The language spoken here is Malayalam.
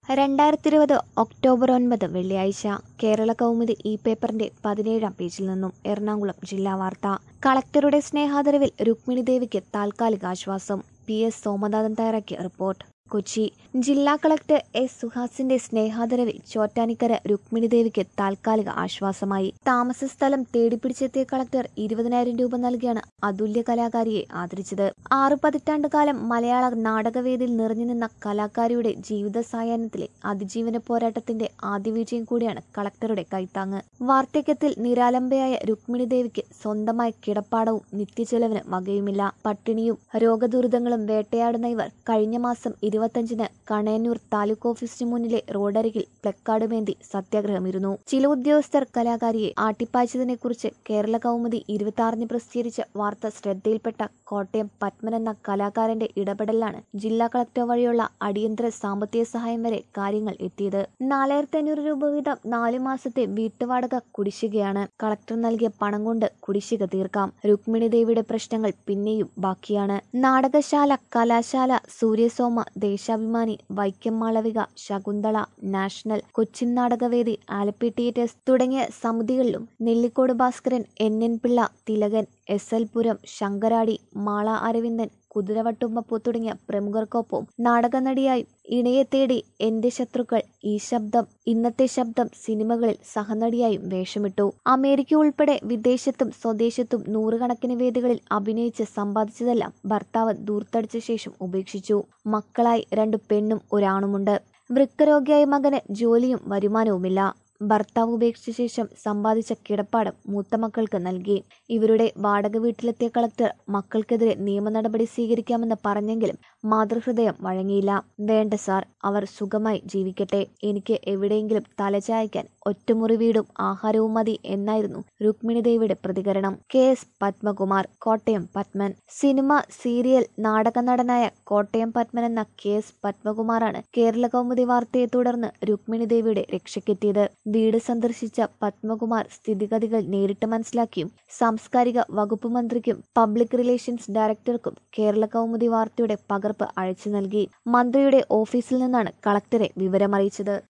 രണ്ടായിരത്തി ഇരുപത് ഒക്ടോബർ ഒൻപത് വെള്ളിയാഴ്ച കേരള കൗമുദി ഈ പേപ്പറിന്റെ പതിനേഴാം പേജിൽ നിന്നും എറണാകുളം ജില്ലാ വാർത്ത കളക്ടറുടെ സ്നേഹാദരവിൽ രുക്മിണി ദേവിക്ക് താൽക്കാലിക ആശ്വാസം പി എസ് സോമനാഥൻ തയ്യാറാക്കിയ റിപ്പോർട്ട് കൊച്ചി ജില്ലാ കളക്ടർ എസ് സുഹാസിന്റെ സ്നേഹാദരവിൽ ചോറ്റാനിക്കര രുക്മിണി ദേവിക്ക് താൽക്കാലിക ആശ്വാസമായി താമസ സ്ഥലം തേടിപ്പിടിച്ചെത്തിയ കളക്ടർ ഇരുപതിനായിരം രൂപ നൽകിയാണ് അതുല്യ കലാകാരിയെ ആദരിച്ചത് ആറു പതിറ്റാണ്ട് കാലം മലയാള നാടകവേദിയിൽ നിറഞ്ഞു നിന്ന കലാകാരിയുടെ ജീവിത സായാഹ്നത്തിലെ അതിജീവന പോരാട്ടത്തിന്റെ ആദ്യ വിജയം കൂടിയാണ് കളക്ടറുടെ കൈത്താങ്ങ് വാർദ്ധക്യത്തിൽ നിരാലംബയായ രുക്മിണി ദേവിക്ക് സ്വന്തമായി കിടപ്പാടവും നിത്യചെലവിന് വകയുമില്ല പട്ടിണിയും രോഗദുരിതങ്ങളും വേട്ടയാടുന്ന ഇവർ കഴിഞ്ഞ മാസം ഇരുപത്തഞ്ചിന് കണയന്നൂർ താലൂക്ക് ഓഫീസിന് മുന്നിലെ റോഡരികിൽ പ്ലക്കാർഡുമേന്തി സത്യാഗ്രഹമിരുന്നു ചില ഉദ്യോഗസ്ഥർ കലാകാരിയെ ആട്ടിപ്പായച്ചതിനെ കുറിച്ച് കേരള കൗമുദി ഇരുപത്തി ആറിന് പ്രസിദ്ധീകരിച്ച വാർത്ത ശ്രദ്ധയിൽപ്പെട്ട കോട്ടയം പത്മൻ എന്ന കലാകാരന്റെ ഇടപെടലാണ് ജില്ലാ കളക്ടർ വഴിയുള്ള അടിയന്തര സാമ്പത്തിക സഹായം വരെ കാര്യങ്ങൾ എത്തിയത് നാലായിരത്തി അഞ്ഞൂറ് രൂപ വീതം നാലു മാസത്തെ വീട്ടുവാടക കുടിശ്ശികയാണ് കളക്ടർ നൽകിയ പണം കൊണ്ട് കുടിശ്ശിക തീർക്കാം രുക്മിണി ദേവിയുടെ പ്രശ്നങ്ങൾ പിന്നെയും ബാക്കിയാണ് നാടകശാല കലാശാല സൂര്യസോമ ദേശാഭിമാനി വൈക്കം മാളവിക ശകുന്തള നാഷണൽ കൊച്ചിൻ നാടകവേദി ആലപ്പി തിയേറ്റേഴ്സ് തുടങ്ങിയ സമിതികളിലും Nellikode Bhaskaran N N Pillai Thilakan S L Puram Sankaradi Mala Aravindan കുതിരവട്ടുമ്പപ്പൂ തുടങ്ങിയ പ്രമുഖർക്കൊപ്പം നാടകനടിയായും ഇണയെ തേടി എന്റെ ശത്രുക്കൾ ഈ ശബ്ദം ഇന്നത്തെ ശബ്ദം സിനിമകളിൽ സഹനടിയായും വേഷമിട്ടു അമേരിക്ക ഉൾപ്പെടെ വിദേശത്തും സ്വദേശത്തും നൂറുകണക്കിന് വേദികളിൽ അഭിനയിച്ച് സമ്പാദിച്ചതെല്ലാം ഭർത്താവ് ദൂർത്തടിച്ച ശേഷം ഉപേക്ഷിച്ചു മക്കളായി രണ്ടു പെണ്ണും ഒരാണുമുണ്ട് വൃക്കരോഗിയായ മകന് ജോലിയും വരുമാനവുമില്ല ഭർത്താവ് ഉപേക്ഷിച്ച ശേഷം സമ്പാദിച്ച കിടപ്പാടം മൂത്ത മക്കൾക്ക് നൽകി ഇവരുടെ വാടക വീട്ടിലെത്തിയ കളക്ടർ മക്കൾക്കെതിരെ നിയമ നടപടി സ്വീകരിക്കാമെന്ന് പറഞ്ഞെങ്കിലും മാതൃഹൃദയം വഴങ്ങിയില്ല വേണ്ട സാർ അവർ സുഖമായി ജീവിക്കട്ടെ എനിക്ക് എവിടെയെങ്കിലും തലചായ്ക്കാൻ ഒറ്റമുറി വീടും ആഹാരവും മതി എന്നായിരുന്നു രുക്മിണി ദേവിയുടെ പ്രതികരണം K S Padmakumar Kottayam Padman cinema serial നാടക നടനായ കോട്ടയം പത്മൻ എന്ന കെ എസ് പത്മകുമാറാണ് കേരള കൗമുദി വാർത്തയെ തുടർന്ന് രുക്മിണി ദേവിയുടെ രക്ഷയ്ക്കെത്തിയത് വീട് സന്ദർശിച്ച പത്മകുമാർ സ്ഥിതിഗതികൾ നേരിട്ട് മനസ്സിലാക്കിയും സാംസ്കാരിക വകുപ്പ് മന്ത്രിക്കും പബ്ലിക് റിലേഷൻസ് ഡയറക്ടർക്കും കേരള കൗമുദി വാർത്തയുടെ പകർപ്പ് അയച്ചു നൽകി മന്ത്രിയുടെ ഓഫീസിൽ നിന്നാണ് കളക്ടറെ വിവരമറിയിച്ചത്